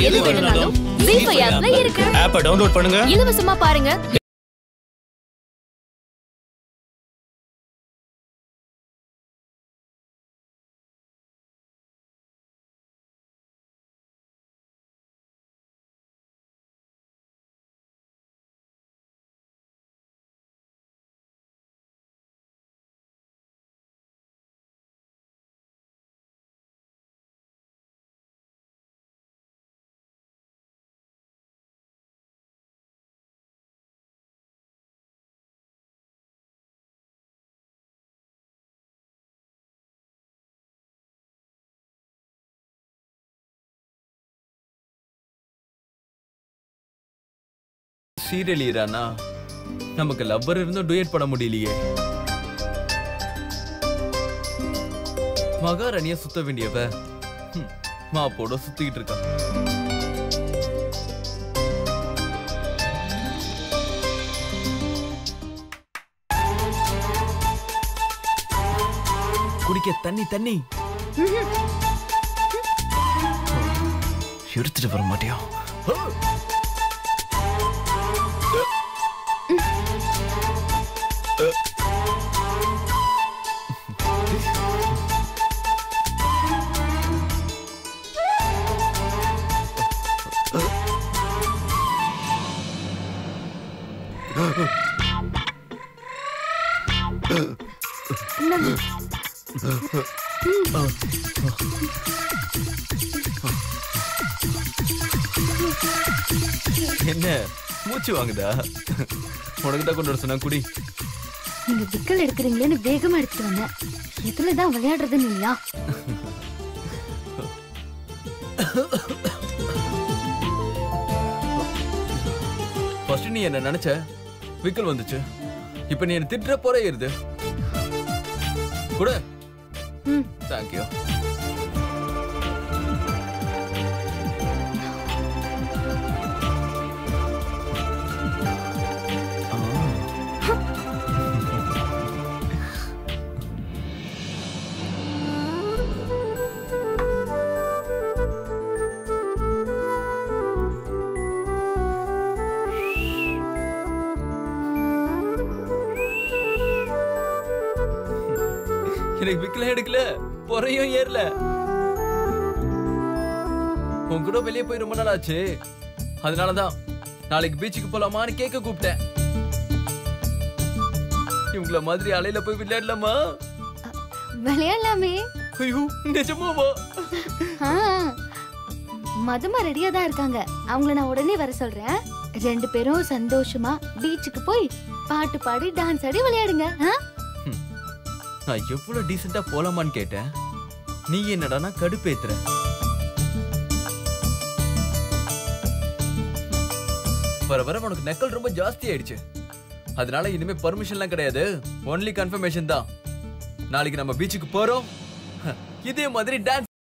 எது வேணும்னாலும் ஜீ ஃபைவ் ஆப்ல இருக்கு ஆப்பை டவுன்லோட் பண்ணுங்க இலவசமா பாருங்க சீரியல் ஈரானா நமக்கு லவ்வர் இருந்தும் டூயட் பண்ண முடியலையே மகாராணியா சுத்த வேண்டியவ ஹம், மாப்போட சுத்திக்கிட்டு இருக்கா குடிக்க தண்ணி தண்ணி எடுத்துட்டு வர மாட்டியா என்ன மூச்சு வாங்குதா உனக்கு தான் கொண்டு வர சொன்னா குடி நீங்க விக்கல் எடுக்கிறீங்களேன்னு வேகமா எடுத்துட்டு வந்தேன் எதுல தான் விளையாடுறதுன்னு இல்லையா ஃபர்ஸ்ட் நீ என்ன நினைச்ச விக்கல் வந்துச்சு இப்ப நீ என்ன திட்டுற போறே இருது கூட ம் தேங்க்யூ எனக்கு விக்கல எடுக்கல பொறையும் ஏறல உன் கூட வெளியே போய் ரொம்ப நாள் ஆச்சு அதனாலதான் நாளைக்கு பீச்சுக்கு போலாமான்னு கேட்க கூப்பிட்டேன் இவங்கள மாதிரி அலையில போய் விளையாடலாமா விளையாடலாமே ஐயோ நிஜமாவா ஆ, மதுமா ரெடியா தான் இருக்காங்க அவங்கள நான் உடனே வர சொல்றேன் ரெண்டு பேரும் சந்தோஷமா பீச்சுக்கு போய் பாட்டு பாடி டான்ஸ் ஆடி விளையாடுங்க ஆ? நான் எவ்வளவு டீசெண்டா போலாமான்னு கேட்டேன் நீ என்னடானா கடுப்பேத்துற வர வர உனக்கு நக்கல் ரொம்ப ஜாஸ்தி ஆயிடுச்சு அதனால இனிமே பர்மிஷன்லாம் கிடையாது ஒன்லி கன்ஃபர்மேஷன் தான் நாளைக்கு நம்ம பீச்சுக்கு போறோம் இதே மாதிரி டான்ஸ்